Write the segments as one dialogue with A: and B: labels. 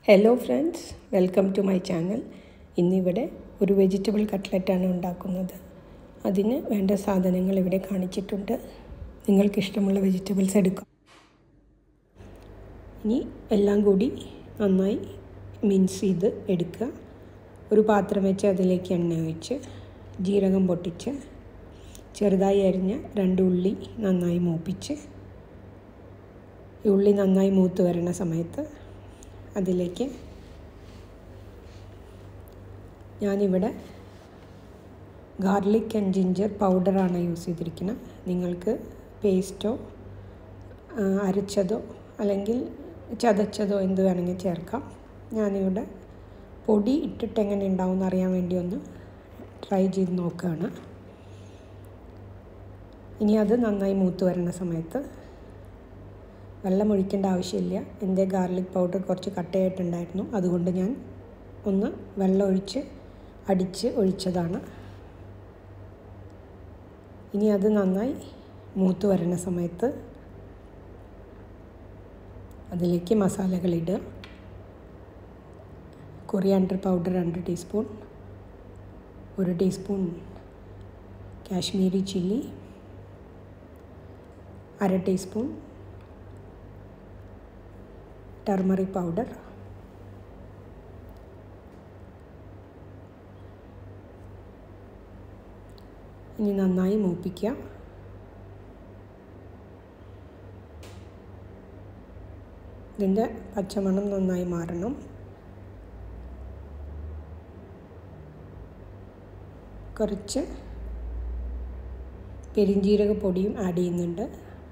A: hello friends welcome to my channel ഇന്നിവിടെ ഒരു vegetable കട്ട്ലറ്റാണ് ഉണ്ടാക്കുന്നത് അതിന് വേണ്ട സാധനങ്ങൾ ഇവിടെ കാണിച്ചിട്ടുണ്ട് നിങ്ങൾക്കിഷ്ടമുള്ള വെജിറ്റബിൾസ് എടുക്കാം ഇനി എല്ലാം കൂടി നന്നായി മിൻസ് ചെയ്ത് എടുക്കുക ഒരു പാത്രം വെച്ച് അതിലേക്ക് എണ്ണ ഒഴിച്ച് ജീരകം പൊട്ടിച്ച് ചെറുതായി അരിഞ്ഞ രണ്ട് ഉള്ളി നന്നായി മൂപ്പിച്ച് ഈ ഉള്ളി നന്നായി മൂത്ത് വരുന്ന സമയത്ത് അതിലേക്ക് ഞാനിവിടെ ഗാർലിക് ആൻഡ് ജിഞ്ചർ പൗഡറാണ് യൂസ് ചെയ്തിരിക്കുന്നത് നിങ്ങൾക്ക് പേസ്റ്റോ അരച്ചതോ അല്ലെങ്കിൽ ചതച്ചതോ എന്ത് വേണമെങ്കിൽ ചേർക്കാം ഞാനിവിടെ പൊടി ഇട്ടിട്ട് എങ്ങനെ ഉണ്ടാവും അറിയാൻ വേണ്ടി ഒന്ന് ട്രൈ ചെയ്ത് നോക്കുകയാണ് ഇനി അത് നന്നായി മൂത്ത് വരുന്ന സമയത്ത് വെള്ളം ഒഴിക്കേണ്ട ആവശ്യമില്ല എൻ്റെ ഗാർലിക് പൗഡർ കുറച്ച് കട്ടയായിട്ടുണ്ടായിരുന്നു അതുകൊണ്ട് ഞാൻ ഒന്ന് വെള്ളം ഒഴിച്ച് അടിച്ച് ഒഴിച്ചതാണ് ഇനി അത് നന്നായി മൂത്ത് വരുന്ന സമയത്ത് അതിലേക്ക് മസാലകൾ ഇടുക കൊറിയാണ്ടർ പൗഡർ രണ്ട് ടീസ്പൂൺ ഒരു ടീസ്പൂൺ കാശ്മീരി ചില്ലി അര ടീസ്പൂൺ ടർമറിക് പൗഡർ ഇനി നന്നായി മൂപ്പിക്കുക ഇതിൻ്റെ പച്ചമണം നന്നായി മാറണം കുറച്ച് പെരിഞ്ജീരക പൊടിയും ആഡ് ചെയ്യുന്നുണ്ട്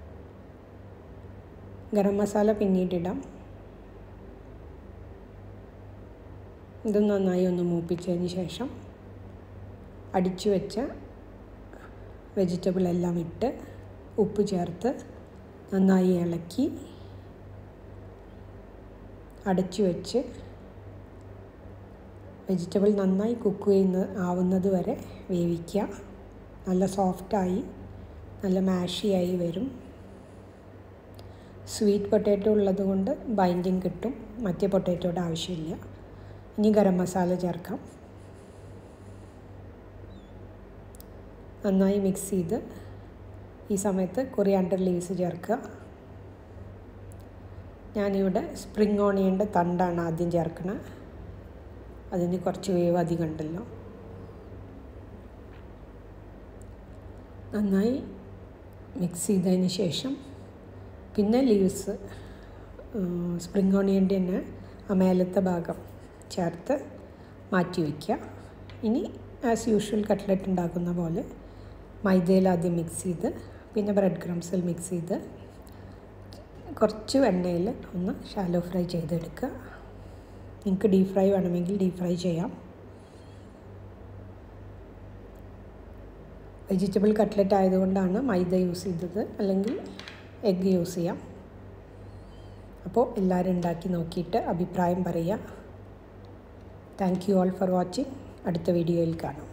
A: ഗരം മസാല പിന്നീടിടാം ഇത് നന്നായി ഒന്ന് മൂപ്പിച്ചതിന് ശേഷം അടിച്ചു വെച്ച വെജിറ്റബിൾ എല്ലാം ഇട്ട് ഉപ്പ് ചേർത്ത് നന്നായി ഇളക്കി അടച്ചു വെച്ച് വെജിറ്റബിൾ നന്നായി കുക്ക് ചെയ്യുന്ന ആവുന്നത് വരെ വേവിക്കുക നല്ല സോഫ്റ്റായി നല്ല മാഷിയായി വരും സ്വീറ്റ് പൊട്ടാറ്റോ ഉള്ളത് കൊണ്ട് ബൈൻഡിങ് കിട്ടും മറ്റേ പൊട്ടാറ്റോയുടെ ആവശ്യമില്ല ഇനി ഗരം മസാല ചേർക്കാം നന്നായി മിക്സ് ചെയ്ത് ഈ സമയത്ത് കൊറിയാണ്ടർ ലീവ്സ് ചേർക്കുക ഞാനിവിടെ സ്പ്രിങ് ഓണിയൻ്റെ തണ്ടാണ് ആദ്യം ചേർക്കുന്നത് അതിന് കുറച്ച് വേവ് അധികം ഉണ്ടല്ലോ നന്നായി മിക്സ് ചെയ്തതിന് ശേഷം പിന്നെ ലീവ്സ് സ്പ്രിങ് ഓണിയൻ്റെ തന്നെ ആ മേലത്തെ ഭാഗം ചേർത്ത് മാറ്റി വയ്ക്കുക ഇനി ആസ് യൂഷ്വൽ കട്ട്ലറ്റ് ഉണ്ടാക്കുന്ന പോലെ മൈദയിൽ ആദ്യം മിക്സ് ചെയ്ത് പിന്നെ ബ്രെഡ് ക്രംസിൽ മിക്സ് ചെയ്ത് കുറച്ച് എണ്ണയിൽ ഒന്ന് ഷാലോ ഫ്രൈ ചെയ്തെടുക്കുക നിങ്ങൾക്ക് ഡീപ് ഫ്രൈ വേണമെങ്കിൽ ഡീപ് ഫ്രൈ ചെയ്യാം വെജിറ്റബിൾ കട്ട്ലറ്റ് ആയതുകൊണ്ടാണ് മൈദ യൂസ് ചെയ്തത് അല്ലെങ്കിൽ എഗ്ഗ് യൂസ് ചെയ്യാം അപ്പോൾ എല്ലാവരും ഉണ്ടാക്കി നോക്കിയിട്ട് അഭിപ്രായം പറയുക thank you all for watching അടുത്ത വീഡിയോയിൽ കാണാം